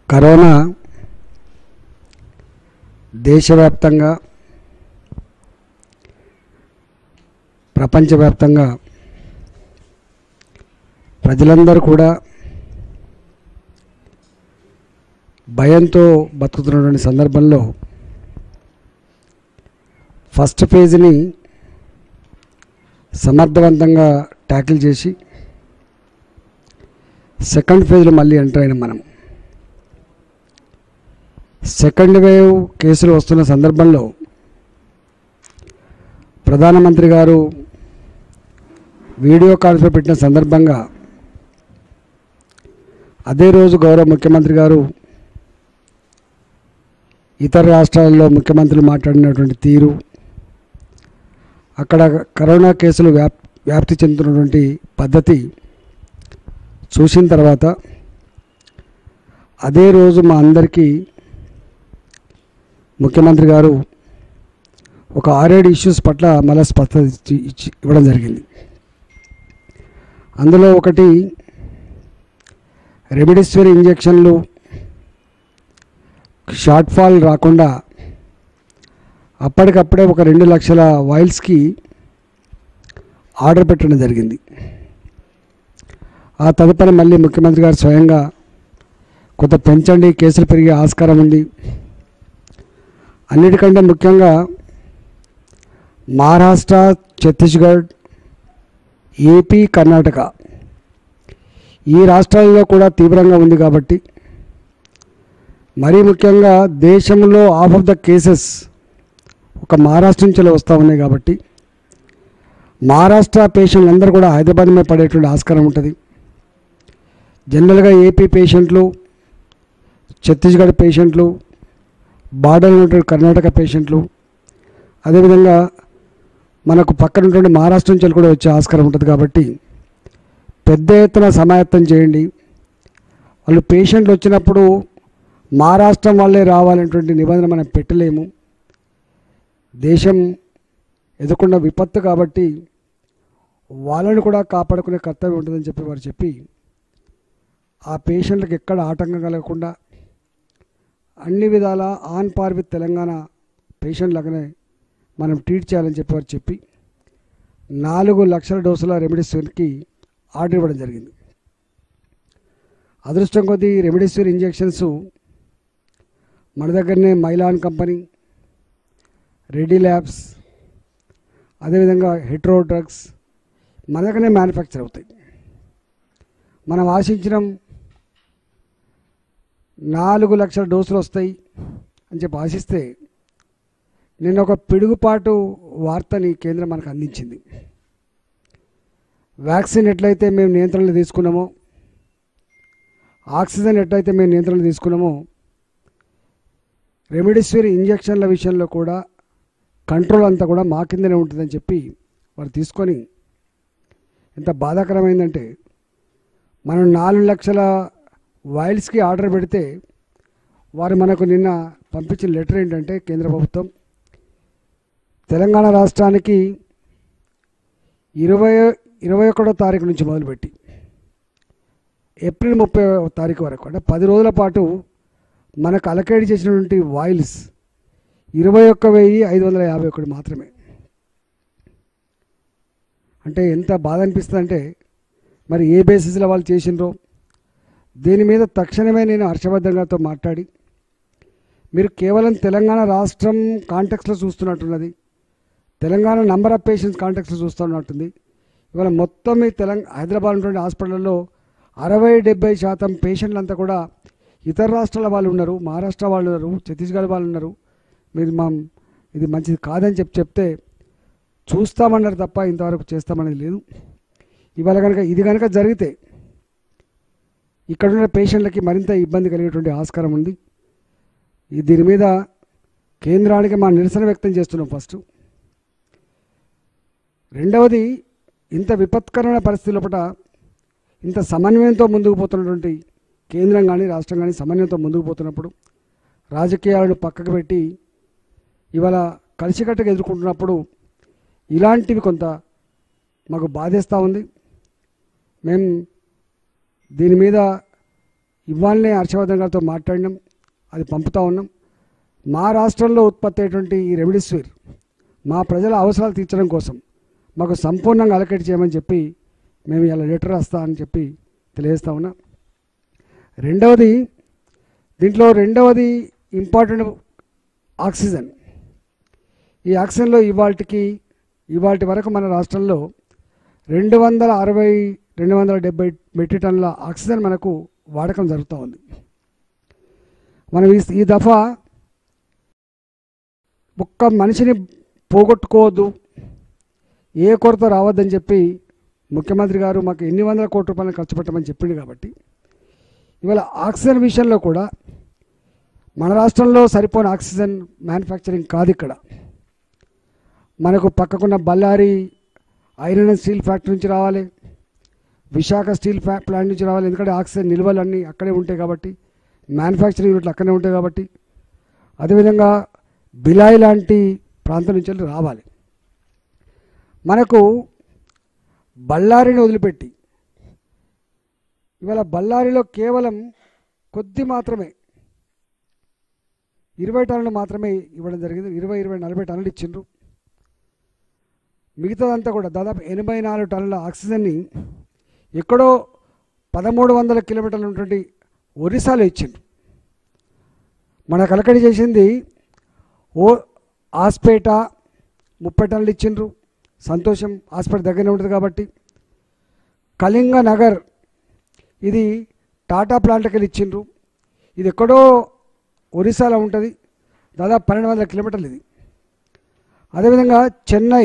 corona దేశవ్యాప్తంగా ప్రపంచవ్యాప్తంగా ప్రజలందరూ కూడా భయంతో బతుకుతున్నటువంటి సందర్భంలో ఫస్ట్ ఫేజ్ని సమర్థవంతంగా ట్యాకిల్ చేసి సెకండ్ ఫేజ్లో మళ్ళీ ఎంటర్ అయిన మనం సెకండ్ వేవ్ కేసులు వస్తున్న సందర్భంలో ప్రధానమంత్రి గారు వీడియో కాన్ఫరెన్స్ పెట్టిన సందర్భంగా అదే రోజు గౌరవ ముఖ్యమంత్రి గారు ఇతర రాష్ట్రాల్లో ముఖ్యమంత్రులు మాట్లాడినటువంటి తీరు అక్కడ కరోనా కేసులు వ్యాప్ వ్యాప్తి చెందుతున్నటువంటి పద్ధతి చూసిన తర్వాత అదే రోజు మా అందరికీ ముఖ్యమంత్రి గారు ఒక ఆరేడు ఇష్యూస్ పట్ల మళ్ళీ స్పష్టత ఇచ్చి ఇచ్చి ఇవ్వడం జరిగింది అందులో ఒకటి రెమిడిసివిర్ ఇంజెక్షన్లు షార్ట్ ఫాల్ రాకుండా అప్పటికప్పుడే ఒక రెండు లక్షల వాయిల్స్కి ఆర్డర్ పెట్టడం జరిగింది ఆ తదుపరి మళ్ళీ ముఖ్యమంత్రి గారు స్వయంగా కొంత పెంచండి కేసులు పెరిగే ఆస్కారం ఉంది అన్నిటికంటే ముఖ్యంగా మహారాష్ట్ర ఛత్తీస్గఢ్ ఏపీ కర్ణాటక ఈ రాష్ట్రాల్లో కూడా తీవ్రంగా ఉంది కాబట్టి మరీ ముఖ్యంగా దేశంలో హాఫ్ ఆఫ్ ద కేసెస్ ఒక మహారాష్ట్ర నుంచి వస్తూ ఉన్నాయి కాబట్టి మహారాష్ట్ర పేషెంట్లు అందరూ కూడా హైదరాబాద్ మీద పడేటువంటి ఆస్కారం ఉంటుంది జనరల్గా ఏపీ పేషెంట్లు ఛత్తీస్గఢ్ పేషెంట్లు బార్డర్ ఉన్నటువంటి కర్ణాటక పేషెంట్లు అదేవిధంగా మనకు పక్కన ఉన్నటువంటి మహారాష్ట్ర నుంచి కూడా వచ్చే ఆస్కారం ఉంటుంది కాబట్టి పెద్ద ఎత్తున సమాయత్తం చేయండి వాళ్ళు పేషెంట్లు వచ్చినప్పుడు మహారాష్ట్రం వాళ్ళే రావాలనేటువంటి నిబంధన మనం పెట్టలేము దేశం ఎదుర్కొన్న విపత్తు కాబట్టి వాళ్ళని కూడా కాపాడుకునే కర్తవ్యం ఉంటుందని చెప్పి వారు చెప్పి ఆ పేషెంట్లకు ఎక్కడ ఆటంకం కలగకుండా అన్ని విధాల on par with Telangana patient లాగానే మనం ట్రీట్ చేయాలని చెప్పి వారు చెప్పి నాలుగు లక్షల డోసుల రెమిడిసివిర్కి ఆర్డర్ ఇవ్వడం జరిగింది అదృష్టం కొద్దీ రెమిడిసివిర్ ఇంజెక్షన్స్ మన దగ్గరనే మైలాన్ కంపెనీ రెడీ ల్యాబ్స్ అదేవిధంగా హెట్రో డ్రగ్స్ మన దగ్గరనే మ్యానుఫ్యాక్చర్ అవుతాయి మనం ఆశించిన నాలుగు లక్షల డోసులు వస్తాయి అని చెప్పి ఆశిస్తే నిన్న ఒక పిడుగుపాటు వార్తని కేంద్రం మనకు అందించింది వ్యాక్సిన్ ఎట్లయితే మేము నియంత్రణలో తీసుకున్నామో ఆక్సిజన్ ఎట్లయితే మేము నియంత్రణలో తీసుకున్నామో రెమిడిసివిర్ ఇంజక్షన్ల విషయంలో కూడా కంట్రోల్ అంతా కూడా మా కిందనే ఉంటుందని చెప్పి వారు తీసుకొని ఎంత బాధాకరమైందంటే మనం నాలుగు లక్షల వైల్స్కి ఆర్డర్ పెడితే వారు మనకు నిన్న పంపించిన లెటర్ ఏంటంటే కేంద్ర ప్రభుత్వం తెలంగాణ రాష్ట్రానికి ఇరవై ఇరవై ఒకటో తారీఖు నుంచి మొదలుపెట్టి ఏప్రిల్ ముప్పై తారీఖు వరకు అంటే పది రోజుల పాటు మనకు అలకేట్ చేసినటువంటి వాయిల్స్ ఇరవై ఒక్క వెయ్యి ఐదు వందల యాభై ఒకటి మాత్రమే అంటే ఎంత బాధ అనిపిస్తుంది అంటే మరి ఏ బేసిస్లో వాళ్ళు చేసినరో దీని మీద తక్షణమే నేను హర్షవర్ధన్ గారితో మాట్లాడి మీరు కేవలం తెలంగాణ రాష్ట్రం కాంటెక్స్లో చూస్తున్నట్టున్నది తెలంగాణ నంబర్ ఆఫ్ పేషెంట్స్ కాంటెక్స్లో చూస్తున్నట్టుంది ఇవాళ మొత్తం ఈ తెలంగాణ హైదరాబాద్ ఉన్నటువంటి హాస్పిటల్లో అరవై డెబ్బై శాతం పేషెంట్లు అంతా కూడా ఇతర రాష్ట్రాల వాళ్ళు ఉన్నారు మహారాష్ట్ర వాళ్ళు ఉన్నారు ఛత్తీస్గఢ్ వాళ్ళు ఉన్నారు మీరు మా ఇది మంచిది కాదని చెప్పి చెప్తే చూస్తామన్నారు తప్ప ఇంతవరకు చేస్తామనేది లేదు ఇవాళ కనుక ఇది కనుక జరిగితే ఇక్కడ ఉన్న పేషెంట్లకి మరింత ఇబ్బంది కలిగేటువంటి ఆస్కారం ఉంది ఈ దీని మీద కేంద్రానికి మా నిరసన వ్యక్తం చేస్తున్నాం ఫస్ట్ రెండవది ఇంత విపత్కరమైన పరిస్థితి లోపల ఇంత సమన్వయంతో ముందుకు పోతున్నటువంటి కేంద్రం కానీ రాష్ట్రం కానీ సమన్వయంతో ముందుకు పోతున్నప్పుడు రాజకీయాలను పక్కకు పెట్టి ఇవాళ కలిసికట్టుగా ఎదుర్కొంటున్నప్పుడు ఇలాంటివి కొంత మాకు బాధేస్తూ ఉంది మేము దీని మీద ఇవాళనే హర్షవర్ధన్ గారితో మాట్లాడినాం అది పంపుతా ఉన్నాం మా రాష్ట్రంలో ఉత్పత్తి అయ్యేటువంటి ఈ రెమిడిసివిర్ మా ప్రజల అవసరాలు తీర్చడం కోసం మాకు సంపూర్ణంగా అలకేట్ చేయమని చెప్పి మేము ఇలా లెటర్ రాస్తా అని చెప్పి తెలియజేస్తా ఉన్నా రెండవది దీంట్లో రెండవది ఇంపార్టెంట్ ఆక్సిజన్ ఈ ఆక్సిజన్లో ఇవాళకి ఇవాటి వరకు మన రాష్ట్రంలో రెండు వందల అరవై రెండు వందల డెబ్బై మెట్రిక్ టన్నుల ఆక్సిజన్ మనకు వాడకం జరుగుతూ ఉంది మనం ఈ ఈ దఫా ఒక్క మనిషిని పోగొట్టుకోవద్దు ఏ కొరత రావద్దని చెప్పి ముఖ్యమంత్రి గారు మాకు ఎన్ని వందల కోట్ల రూపాయలు ఖర్చు పెట్టమని చెప్పిండు కాబట్టి ఇవాళ ఆక్సిజన్ విషయంలో కూడా మన రాష్ట్రంలో సరిపోని ఆక్సిజన్ మ్యానుఫ్యాక్చరింగ్ కాదు ఇక్కడ మనకు పక్కకున్న Bellary iron and steel factory నుంచి రావాలి విశాఖ స్టీల్ ఫ్యా ప్లాంట్ నుంచి రావాలి ఎందుకంటే ఆక్సిజన్ నిల్వలు అన్నీ అక్కడే ఉంటాయి కాబట్టి మ్యానుఫ్యాక్చరింగ్ యూనిట్లు అక్కడే ఉంటాయి కాబట్టి అదేవిధంగా బిలాయి లాంటి ప్రాంతం నుంచి వెళ్ళి రావాలి మనకు బళ్ళారిని వదిలిపెట్టి ఇవాళ బళ్ళారిలో కేవలం కొద్ది మాత్రమే ఇరవై టన్నులు మాత్రమే ఇవ్వడం జరిగింది ఇరవై ఇరవై నలభై టన్నులు ఇచ్చిండ్రు మిగతాదంతా కూడా దాదాపు ఎనభై నాలుగు టన్నుల ఆక్సిజన్ని ఎక్కడో పదమూడు వందల కిలోమీటర్లు ఉన్నటువంటి ఒరిస్సాలో ఇచ్చిండ్రు మన కలకడి చేసింది ఓ ఆస్పేట ముప్పై టన్నులు ఇచ్చిండ్రు సంతోషం హాస్పిటల్ దగ్గరనే ఉంటుంది కాబట్టి కళింగ నగర్ ఇది టాటా ప్లాంట్కి వెళ్ళి ఇచ్చిండ్రు ఇది ఎక్కడో ఒరిస్సాలో ఉంటుంది దాదాపు పన్నెండు వందల కిలోమీటర్లు ఇది అదేవిధంగా చెన్నై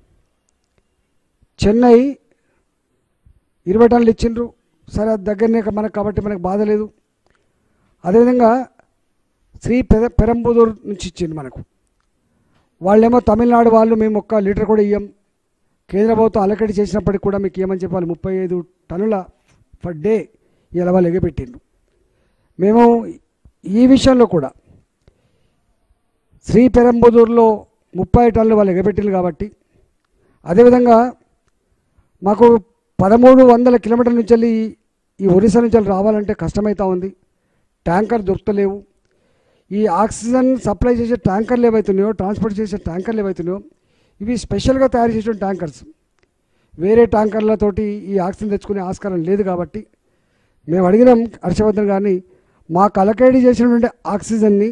చెన్నై ఇరవై టన్నులు ఇచ్చిండ్రు సరే అది దగ్గరనే మనకు కాబట్టి మనకు బాధ లేదు అదేవిధంగా శ్రీ పెర పెరంబుదూర్ నుంచి ఇచ్చింది మనకు వాళ్ళేమో తమిళనాడు వాళ్ళు మేము ఒక్క లీటర్ కూడా ఇయ్యం కేంద్ర ప్రభుత్వం అలకటి చేసినప్పటికి కూడా మీకు ఏమని చెప్పాలి ముప్పై ఐదు టన్నుల పర్ డే ఇలా వాళ్ళు ఎగపెట్టిండ్రు మేము ఈ విషయంలో కూడా శ్రీ పెరంబుదూరులో ముప్పై టన్నులు వాళ్ళు ఎగపెట్టిండ్రు కాబట్టి అదేవిధంగా మాకు పదమూడు వందల కిలోమీటర్ల నుంచి వెళ్ళి ఈ ఒరిస్సా నుంచి వెళ్ళి రావాలంటే కష్టమవుతా ఉంది ట్యాంకర్ దొరుకుతలేవు ఈ ఆక్సిజన్ సప్లై చేసే ట్యాంకర్లు ఏవైతున్నాయో ట్రాన్స్పోర్ట్ చేసే ట్యాంకర్లు ఏవైతున్నాయో ఇవి స్పెషల్గా తయారు చేసిన ట్యాంకర్స్ వేరే ట్యాంకర్లతోటి ఈ ఆక్సిజన్ తెచ్చుకునే ఆస్కారం లేదు కాబట్టి మేము అడిగినాం హర్షవర్ధన్ గారిని మా కలకేడి చేసినటువంటి ఆక్సిజన్ని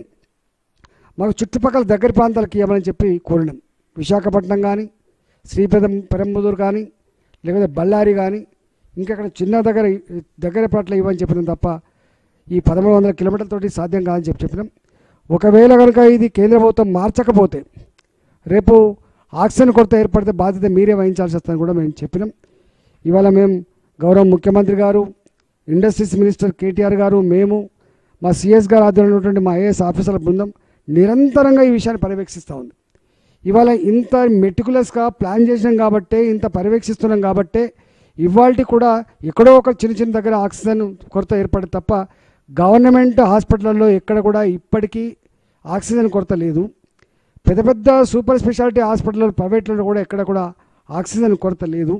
మాకు చుట్టుపక్కల దగ్గర ప్రాంతాలకు ఇవ్వమని చెప్పి కోరినాం విశాఖపట్నం కానీ శ్రీపెదం పెరంబుదూరు కానీ లేకపోతే బళ్ళారి కానీ ఇంకెక్కడ చిన్న దగ్గర దగ్గర పట్ల ఇవ్వని చెప్పినాం తప్ప ఈ పదమూడు వందల కిలోమీటర్లతోటి సాధ్యం కాదని చెప్పి చెప్పినాం ఒకవేళ కనుక ఇది కేంద్ర ప్రభుత్వం మార్చకపోతే రేపు ఆక్సిజన్ కొరత ఏర్పడితే బాధ్యత మీరే వహించాల్సి వస్తుందని కూడా మేము చెప్పినాం ఇవాళ మేము గౌరవ ముఖ్యమంత్రి గారు ఇండస్ట్రీస్ మినిస్టర్ కేటీఆర్ గారు మేము మా సిఎస్ గారు ఆధ్వర్యంలో ఉన్నటువంటి మా ఐఏఎస్ ఆఫీసర్ల బృందం నిరంతరంగా ఈ విషయాన్ని పర్యవేక్షిస్తూ ఉంది ఇవాళ ఇంత మెటికులస్గా ప్లాన్ చేసినాం కాబట్టే ఇంత పర్యవేక్షిస్తున్నాం కాబట్టే ఇవాళ కూడా ఎక్కడో ఒక చిన్న చిన్న దగ్గర ఆక్సిజన్ కొరత ఏర్పడి తప్ప గవర్నమెంట్ హాస్పిటల్లో ఎక్కడ కూడా ఇప్పటికీ ఆక్సిజన్ కొరత లేదు పెద్ద పెద్ద సూపర్ స్పెషాలిటీ హాస్పిటల్లో ప్రైవేట్లో కూడా ఎక్కడ కూడా ఆక్సిజన్ కొరత లేదు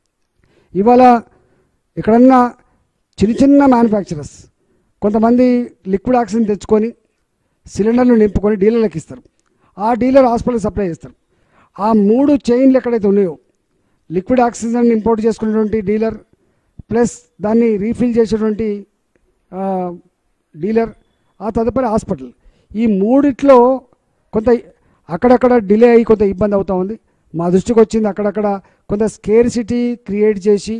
ఇవాళ ఎక్కడన్నా చిన్న చిన్న మ్యానుఫ్యాక్చరర్స్ కొంతమంది లిక్విడ్ ఆక్సిజన్ తెచ్చుకొని సిలిండర్లు నింపుకొని డీలర్లకు ఇస్తారు ఆ డీలర్ హాస్పిటల్కి సప్లై చేస్తారు ఆ మూడు చైన్లు ఎక్కడైతే ఉన్నాయో లిక్విడ్ ఆక్సిజన్ ఇంపోర్ట్ చేసుకున్నటువంటి డీలర్ ప్లస్ దాన్ని రీఫిల్ చేసేటువంటి ఆ, డీలర్ ఆ తదుపరి హాస్పిటల్ ఈ మూడిట్లో కొంత అక్కడక్కడ డిలే అయ్యి కొంత ఇబ్బంది అవుతూ ఉంది మా దృష్టికి వచ్చింది అక్కడక్కడ కొంత స్కేర్ సిటీ క్రియేట్ చేసి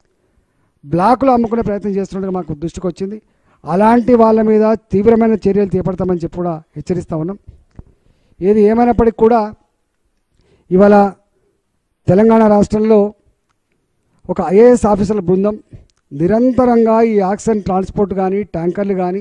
బ్లాకులు అమ్ముకునే ప్రయత్నం చేస్తున్నట్టుగా మాకు దృష్టికి వచ్చింది అలాంటి వాళ్ళ మీద తీవ్రమైన చర్యలు చేపడతామని చెప్పి కూడా హెచ్చరిస్తా ఉన్నాం ఏది ఏమైనప్పటికీ కూడా ఇవాళ తెలంగాణ రాష్ట్రంలో ఒక ఐఏఎస్ ఆఫీసర్ల బృందం నిరంతరంగా ఈ ఆక్సిజన్ ట్రాన్స్పోర్ట్ కానీ ట్యాంకర్లు కానీ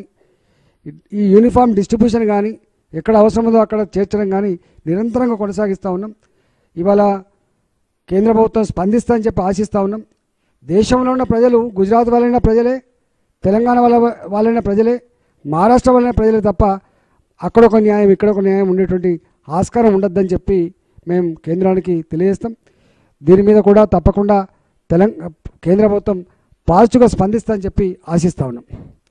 ఈ యూనిఫామ్ డిస్ట్రిబ్యూషన్ కానీ ఎక్కడ అవసరమో అక్కడ చేర్చడం కానీ నిరంతరంగా కొనసాగిస్తూ ఉన్నాం ఇవాళ కేంద్ర ప్రభుత్వం స్పందిస్తుందని చెప్పి ఆశిస్తూ ఉన్నాం దేశంలో ఉన్న ప్రజలు గుజరాత్ వాళ్ళైన ప్రజలే తెలంగాణ వాళ్ళ వాళ్ళైన ప్రజలే మహారాష్ట్ర వాళ్ళైన ప్రజలే తప్ప అక్కడ ఒక న్యాయం ఇక్కడ ఒక న్యాయం ఉండేటువంటి ఆస్కారం ఉండొద్దని చెప్పి మేము కేంద్రానికి తెలియజేస్తాం దీని మీద కూడా తప్పకుండా తెలంగాణ కేంద్ర ప్రభుత్వం పాజిటివ్గా స్పందిస్తుందని చెప్పి ఆశిస్తూ ఉన్నాం